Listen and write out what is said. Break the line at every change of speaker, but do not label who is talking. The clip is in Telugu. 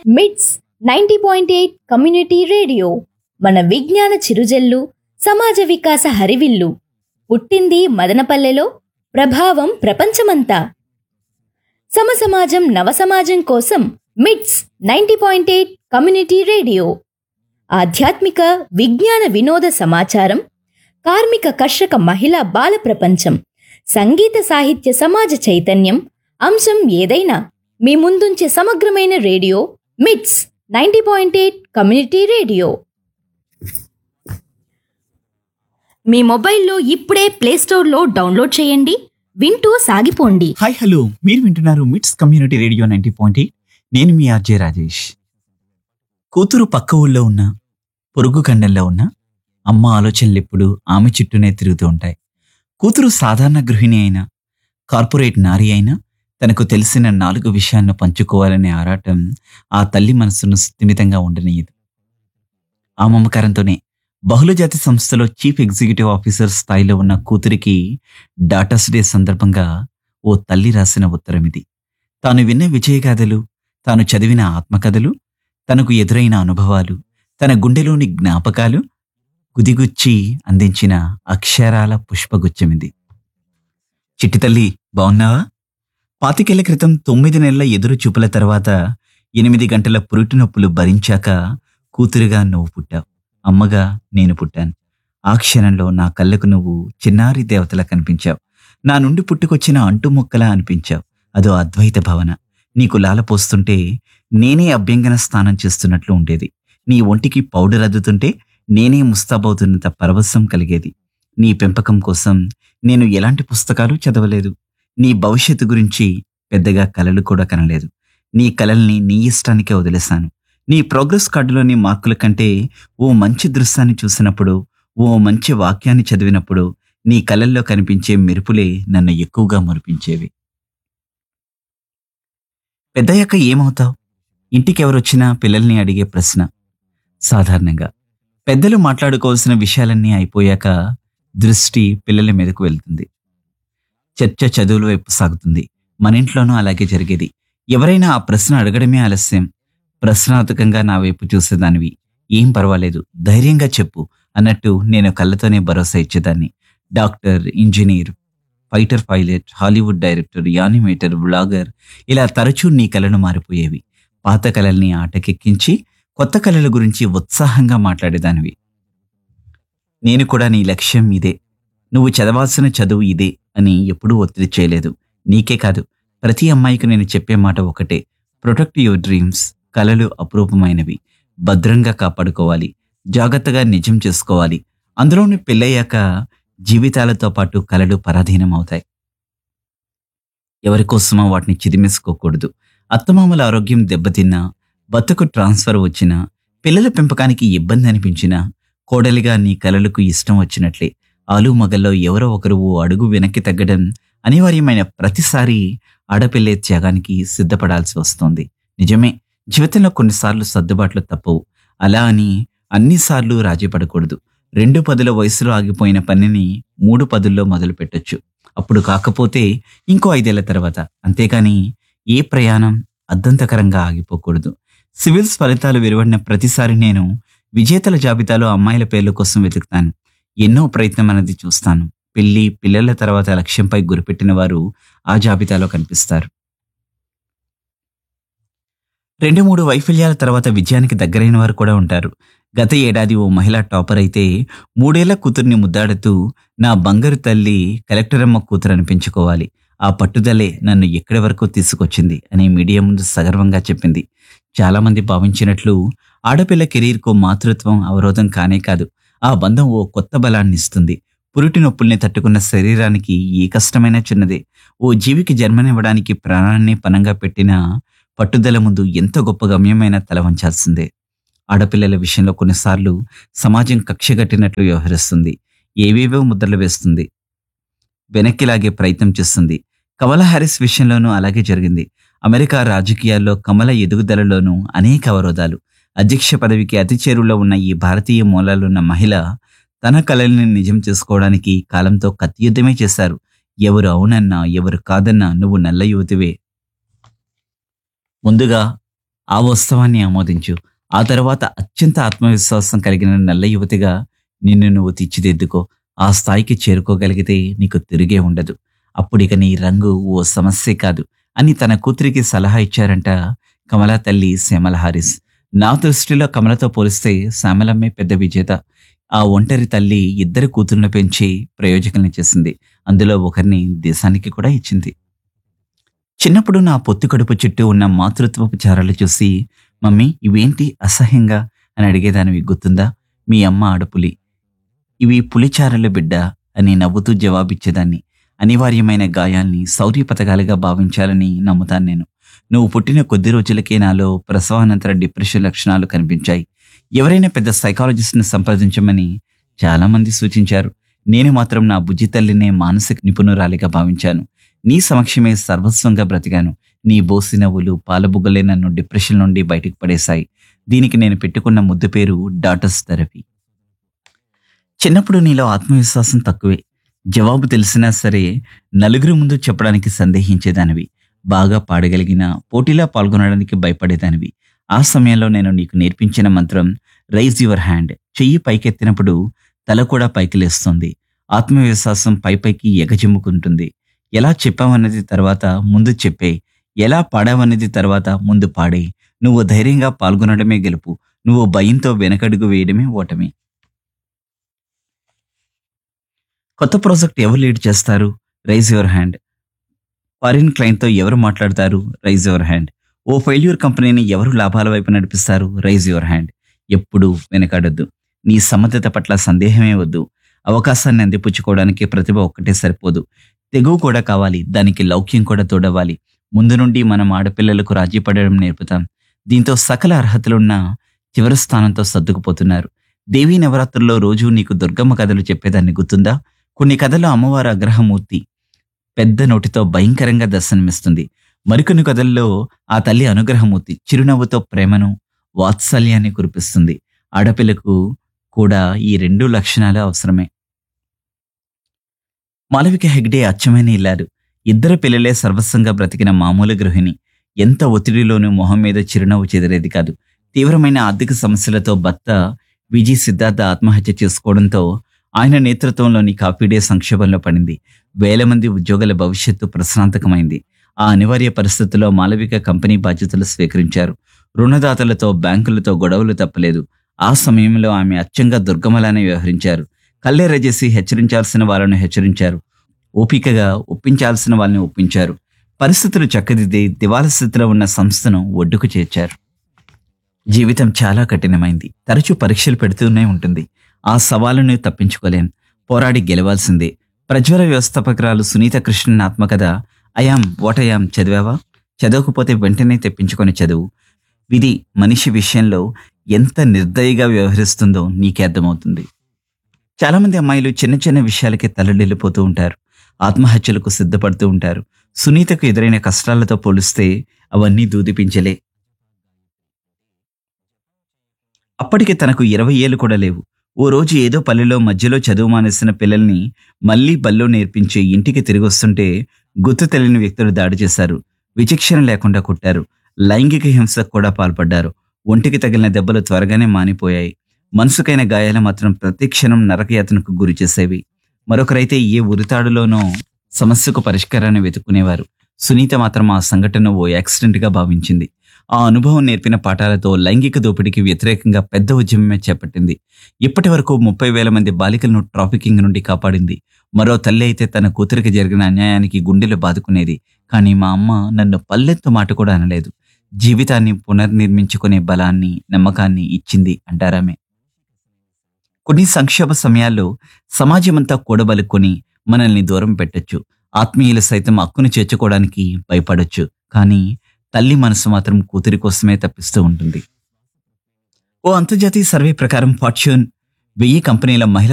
మిట్స్ ninety point eight community radio మన విజ్ఞాన చిరుజల్లు సమాజ వికాస హరివిల్లు పుట్టింది మదనపల్లెలో ప్రభావం ప్రపంచమంతా సమసమాజం నవసమాజం కోసం MITS ninety point eight community radio ఆధ్యాత్మిక విజ్ఞాన వినోద సమాచారం కార్మిక కర్షక మహిళా బాల ప్రపంచం సంగీత సాహిత్య సమాజ చైతన్యం అంశం ఏదైనా మీ ముందుంచే సమగ్రమైన radio MITS ninety point eight community radio మీ మొబైల్లో ఇప్పుడే ప్లేస్టోర్లో డౌన్లోడ్ చేయండి వింటూ సాగిపోండి
హాయ్ హలో మీరు వింటున్నారు MITS community radio ninety point eight నేను మీ ఆర్జే రాజేష్ కూతురు పక్క ఊళ్ళో ఉన్న పొరుగు ఖండంలో ఉన్న అమ్మ ఆలోచనలు ఎప్పుడు ఆమె చుట్టూనే తిరుగుతూ ఉంటాయి కూతురు సాధారణ గృహిణి అయినా కార్పొరేట్ నారి అయినా తనకు తెలిసిన నాలుగు విషయాలను పంచుకోవాలనే ఆరాటం ఆ తల్లి మనసును స్థిమితంగా ఉండనీయదు ఆ మమకారంతోనే బహుళజాతి సంస్థలో చీఫ్ ఎగ్జిక్యూటివ్ ఆఫీసర్ స్థాయిలో ఉన్న కూతురికి డాటర్స్ డే సందర్భంగా ఓ తల్లి రాసిన ఉత్తరం ఇది తాను విన్న విజయగాథలు తాను చదివిన ఆత్మకథలు తనకు ఎదురైన అనుభవాలు తన గుండెలోని జ్ఞాపకాలు గుదిగుచ్చి అందించిన అక్షరాల పుష్పగుచ్చమిది చిట్టి తల్లి బావున్నావా పాతికేళ్ల క్రితం తొమ్మిది నెలల ఎదురు చూపుల తర్వాత ఎనిమిది గంటల పురిటి నొప్పులు భరించాక కూతురుగా నువ్వు పుట్టావు అమ్మగా నేను పుట్టాను ఆ క్షణంలో నా కళ్ళకు నువ్వు చిన్నారి దేవతలా కనిపించావు నా నుండి పుట్టుకొచ్చిన అంటుముక్కలా అనిపించావు అదో అద్వైత భావన నీకు లాలపోస్తుంటే నేనే అభ్యంగన స్నానం చేస్తున్నట్లు ఉండేది నీ ఒంటికి పౌడర్ అద్దుతుంటే నేనే ముస్తాబవుతున్నంత పరవశం కలిగేది నీ పెంపకం కోసం నేను ఎలాంటి పుస్తకాలు చదవలేదు నీ భవిష్యత్తు గురించి పెద్దగా కలలు కూడా కనలేదు నీ కలల్ని నీ ఇష్టానికే వదిలేశాను నీ ప్రోగ్రెస్ కార్డులోని మార్కుల కంటే ఓ మంచి దృశ్యాన్ని చూసినప్పుడు ఓ మంచి వాక్యాన్ని చదివినప్పుడు నీ కలల్లో కనిపించే మెరుపులే నన్ను ఎక్కువగా మురిపించేవి పెద్దయ్యాక ఏమవుతావు ఇంటికెవరొచ్చినా పిల్లల్ని అడిగే ప్రశ్న సాధారణంగా పెద్దలు మాట్లాడుకోవాల్సిన విషయాలన్నీ అయిపోయాక దృష్టి పిల్లల మీదకు వెళ్తుంది చర్చ చదువుల వైపు సాగుతుంది మన ఇంట్లోనూ అలాగే జరిగేది ఎవరైనా ఆ ప్రశ్న అడగడమే ఆలస్యం ప్రశ్నార్థకంగా నా వైపు చూసేదానివి ఏం పర్వాలేదు ధైర్యంగా చెప్పు అన్నట్టు నేను కళ్ళతోనే భరోసా ఇచ్చేదాన్ని doctor engineer fighter pilot Hollywood director animator blogger ఇలా తరచూ నీ కళలు మారిపోయేవి పాత కళల్ని ఆటకెక్కించి కొత్త కళల గురించి ఉత్సాహంగా మాట్లాడేదానివి నేను కూడా నీ లక్ష్యం ఇదే నువ్వు చదవాల్సిన చదువు ఇదే అని ఎప్పుడూ ఒత్తిడి చేయలేదు నీకే కాదు ప్రతి అమ్మాయికి నేను చెప్పే మాట ఒకటే ప్రొటెక్ట్ యువర్ డ్రీమ్స్ కళలు అపురూపమైనవి భద్రంగా కాపాడుకోవాలి జాగ్రత్తగా నిజం చేసుకోవాలి అందులోని పెళ్ళయ్యాక జీవితాలతో పాటు కళలు పరాధీనం అవుతాయి ఎవరి కోసమో వాటిని చిదిమేసుకోకూడదు అత్తమామల ఆరోగ్యం దెబ్బతిన్నా బతుకు ట్రాన్స్ఫర్ వచ్చినా పిల్లల పెంపకానికి ఇబ్బంది అనిపించినా కోడలిగా నీ కలలకు ఇష్టం వచ్చినట్లే ఆలు మగల్లో ఎవరో ఒకరు ఓ అడుగు వెనక్కి తగ్గడం అనివార్యమైన ప్రతిసారి ఆడపిల్లే త్యాగానికి సిద్ధపడాల్సి వస్తోంది నిజమే జీవితంలో కొన్నిసార్లు సర్దుబాట్లు తప్పవు అలా అని అన్నిసార్లు రాజీ పడకూడదు రెండు పదుల వయసులో ఆగిపోయిన పనిని మూడు పదుల్లో మొదలు పెట్టొచ్చు అప్పుడు కాకపోతే ఇంకో ఐదేళ్ల తర్వాత అంతేకాని ఏ ప్రయాణం అద్దంతకరంగా ఆగిపోకూడదు సివిల్స్ ఫలితాలు వెలువడిన ప్రతిసారి నేను విజేతల జాబితాలో అమ్మాయిల పేర్ల కోసం వెతుకుతాను ఎన్నో ప్రయత్నం అనేది చూస్తాను పెళ్లి పిల్లల తర్వాత లక్ష్యంపై గురిపెట్టిన వారు ఆ జాబితాలో కనిపిస్తారు రెండు మూడు వైఫల్యాల తర్వాత విజయానికి దగ్గరైన వారు కూడా ఉంటారు గత ఏడాది ఓ మహిళా టాపర్ అయితే మూడేళ్ల కూతుర్ని ముద్దాడుతూ నా బంగారు తల్లి కలెక్టరమ్మ కూతురు అనిపించుకోవాలి ఆ పట్టుదలే నన్ను ఎక్కడి వరకు తీసుకొచ్చింది అని మీడియా ముందు సగర్వంగా చెప్పింది చాలామంది భావించినట్లు ఆడపిల్ల కెరీర్కు మాతృత్వం అవరోధం కానే కాదు ఆ బంధం ఓ కొత్త బలాన్ని ఇస్తుంది పురిటి నొప్పుల్ని తట్టుకున్న శరీరానికి ఏ కష్టమైనా చిన్నదే ఓ జీవికి జన్మనివ్వడానికి ప్రాణాన్ని పనంగా పెట్టిన పట్టుదల ముందు ఎంత గొప్ప గమ్యమైన తల వంచాల్సిందే ఆడపిల్లల విషయంలో కొన్నిసార్లు సమాజం కక్షగట్టినట్లు వ్యవహరిస్తుంది ఏవేవో ముద్రలు వేస్తుంది వెనక్కి లాగే ప్రయత్నం చేస్తుంది కమలా హ్యారిస్ విషయంలోనూ అలాగే జరిగింది అమెరికా రాజకీయాల్లో కమల ఎదుగుదలలోనూ అనేక అవరోధాలు అధ్యక్ష పదవికి అతి చేరువలో ఉన్న ఈ భారతీయ మూలాలున్న మహిళ తన కళల్ని నిజం చేసుకోవడానికి కాలంతో కత్తియుద్ధమే చేశారు ఎవరు అవునన్నా ఎవరు కాదన్నా నువ్వు నల్ల యువతివే ముందుగా ఆ వాస్తవాన్ని ఆమోదించు ఆ తర్వాత అత్యంత ఆత్మవిశ్వాసం కలిగిన నల్ల యువతిగా నిన్ను నువ్వు తీర్చిదిద్దుకో ఆ స్థాయికి చేరుకోగలిగితే నీకు తిరిగే ఉండదు అప్పుడిక నీ రంగు ఓ సమస్యే కాదు అని తన కూతురికి సలహా ఇచ్చారంట కమలా తల్లి శ్యామల హారిస్ నా దృష్టిలో కమలతో పోలిస్తే శ్యామలమ్మే పెద్ద విజేత ఆ ఒంటరి తల్లి ఇద్దరు కూతుర్లను పెంచి ప్రయోజకుల్ని చేసింది అందులో ఒకరిని దేశానికి కూడా ఇచ్చింది చిన్నప్పుడు నా పొత్తి కడుపు చుట్టూ ఉన్న మాతృత్వపు చారాలు చూసి మమ్మీ ఇవేంటి అసహ్యంగా అని అడిగేదానివి గుర్తుందా మీ అమ్మ ఆడపులి ఇవి పులిచారల బిడ్డ అని నవ్వుతూ జవాబిచ్చేదాన్ని అనివార్యమైన గాయాల్ని శౌర్య పథకాలుగా భావించాలని నమ్ముతాను నేను నువ్వు పుట్టిన కొద్ది రోజులకే నాలో ప్రసవానంతర డిప్రెషన్ లక్షణాలు కనిపించాయి ఎవరైనా పెద్ద సైకాలజిస్ట్ని సంప్రదించమని చాలా మంది సూచించారు నేను మాత్రం నా బుజ్జి తల్లినే మానసిక నిపుణురాలిగా భావించాను నీ సమక్షమే సర్వస్వంగా బ్రతికాను నీ బోసి నవ్వులు పాలబుగ్గలే నన్ను డిప్రెషన్ నుండి బయటకు పడేశాయి దీనికి నేను పెట్టుకున్న ముద్దు పేరు డాటర్స్ థెరపీ చిన్నప్పుడు నీలో ఆత్మవిశ్వాసం తక్కువే జవాబు తెలిసినా సరే నలుగురు ముందు చెప్పడానికి సందేహించేదానివి బాగా పాడగలిగిన పోటీలో పాల్గొనడానికి భయపడేదానివి ఆ సమయంలో నేను నీకు నేర్పించిన మంత్రం రైజ్ యువర్ హ్యాండ్ చెయ్యి పైకెత్తినప్పుడు తల కూడా పైకి లేస్తుంది ఆత్మవిశ్వాసం పై పైకి ఎగజిమ్ముకుంటుంది ఎలా చెప్పావన్నది తర్వాత ముందు చెప్పే ఎలా పాడావన్నది తర్వాత ముందు పాడే నువ్వు ధైర్యంగా పాల్గొనడమే గెలుపు నువ్వు భయంతో వెనకడుగు వేయడమే ఓటమి కొత్త ప్రాజెక్ట్ ఎవరు లీడ్ చేస్తారు రైజ్ యువర్ హ్యాండ్ ఫారిన్ క్లయింట్తో ఎవరు మాట్లాడతారు రైజ్ యువర్ హ్యాండ్ ఓ ఫెయిల్యూర్ కంపెనీని ఎవరు లాభాల వైపు నడిపిస్తారు రైజ్ యువర్ హ్యాండ్ ఎప్పుడు వెనకాడొద్దు నీ సమర్థత పట్ల సందేహమే వద్దు అవకాశాన్ని అందిపుచ్చుకోవడానికి ప్రతిభ ఒక్కటే సరిపోదు తెగువ కూడా కావాలి దానికి లౌక్యం కూడా తోడవాలి ముందు నుండి మనం ఆడపిల్లలకు రాజీ పడడం నేర్పుతాం దీంతో సకల అర్హతలున్న చివరి స్థానంతో సర్దుకుపోతున్నారు దేవీ నవరాత్రుల్లో రోజు నీకు దుర్గమ్మ కథలు చెప్పేదాన్ని గుర్తుందా కొన్ని కథల్లో అమ్మవారు అగ్రహమూర్తి పెద్ద నోటితో భయంకరంగా దర్శనమిస్తుంది మరికొన్ని కథల్లో ఆ తల్లి అనుగ్రహమూర్తి చిరునవ్వుతో ప్రేమను వాత్సల్యాన్ని కురిపిస్తుంది ఆడపిల్లకు కూడా ఈ రెండు లక్షణాలు అవసరమే మాలవిక హెగ్డే అచ్చమైన ఇల్లారు ఇద్దరు పిల్లలే సర్వస్వంగా బ్రతికిన మామూలు గృహిణి ఎంత ఒత్తిడిలోనూ మొహం మీద చిరునవ్వు చెదిరేది కాదు తీవ్రమైన ఆర్థిక సమస్యలతో భర్త విజయ్ సిద్ధార్థ ఆత్మహత్య చేసుకోవడంతో ఆయన నేతృత్వంలోని కాఫీ డే సంక్షోభంలో పడింది వేల మంది ఉద్యోగుల భవిష్యత్తు ప్రశాంతకమైంది ఆ అనివార్య పరిస్థితుల్లో మాలవిక కంపెనీ బాధ్యతలు స్వీకరించారు రుణదాతలతో బ్యాంకులతో గొడవలు తప్పలేదు ఆ సమయంలో ఆమె అచ్చంగా దుర్గమలానే వ్యవహరించారు కళ్ళెర్ర చేసి హెచ్చరించాల్సిన వాళ్ళను హెచ్చరించారు ఓపికగా ఒప్పించాల్సిన వాళ్ళని ఒప్పించారు పరిస్థితులు చక్కదిద్ది దివాలా స్థితిలో ఉన్న సంస్థను ఒడ్డుకు చేర్చారు జీవితం చాలా కఠినమైంది తరచూ పరీక్షలు పెడుతూనే ఉంటుంది ఆ సవాలును తప్పించుకోలేం పోరాడి గెలవాల్సిందే ప్రజ్వల వ్యవస్థాపకురాలు సునీత కృష్ణన్ ఆత్మకథ అయాం ఓటయాం చదివావా చదవకపోతే వెంటనే తెప్పించుకొని చదువు విధి మనిషి విషయంలో ఎంత నిర్దయగా వ్యవహరిస్తుందో నీకే అర్థమవుతుంది చాలా మంది అమ్మాయిలు చిన్న చిన్న విషయాలకే తలడిల్లిపోతూ ఉంటారు ఆత్మహత్యలకు సిద్ధపడుతూ ఉంటారు సునీతకు ఎదురైన కష్టాలతో పోలిస్తే అవన్నీ దూదిపించలే అప్పటికి తనకు ఇరవై ఏళ్ళు కూడా లేవు ఓ రోజు ఏదో పల్లెలో మధ్యలో చదువు మానేసిన పిల్లల్ని మళ్ళీ బల్లో నేర్పించి ఇంటికి తిరిగి వస్తుంటే గుర్తు తెలియని వ్యక్తులు దాడి చేశారు విచక్షణ లేకుండా కొట్టారు లైంగిక హింసకు కూడా పాల్పడ్డారు ఒంటికి తగిలిన దెబ్బలు త్వరగానే మానిపోయాయి మనసుకైన గాయాలు మాత్రం ప్రతి క్షణం నరకయాతనకు గురి చేసేవి మరొకరైతే ఏ ఉరితాడులోనో సమస్యకు పరిష్కారాన్ని వెతుక్కునేవారు సునీత మాత్రం ఆ సంఘటన ఓ యాక్సిడెంట్ గా భావించింది ఆ అనుభవం నేర్పిన పాఠాలతో లైంగిక దోపిడీకి వ్యతిరేకంగా పెద్ద ఉద్యమమే చేపట్టింది ఇప్పటి వరకు ముప్పై వేల మంది బాలికలను ట్రాఫికింగ్ నుండి కాపాడింది మరో తల్లి అయితే తన కూతురికి జరిగిన అన్యాయానికి గుండెలు బాదుకునేది కానీ మా అమ్మ నన్ను పల్లెత్తు మాట కూడా అనలేదు జీవితాన్ని పునర్నిర్మించుకునే బలాన్ని నమ్మకాన్ని ఇచ్చింది అంటారామే కొన్ని సంక్షోభ సమయాల్లో సమాజమంతా కూడబలుకొని మనల్ని దూరం పెట్టొచ్చు ఆత్మీయులు సైతం హక్కును చేర్చుకోవడానికి భయపడొచ్చు కానీ తల్లి మనసు మాత్రం కూతురి కోసమే తప్పిస్తూ ఉంటుంది ఓ అంతర్జాతీయ సర్వే ప్రకారం ఫార్చ్యూన్ వెయ్యి కంపెనీల మహిళా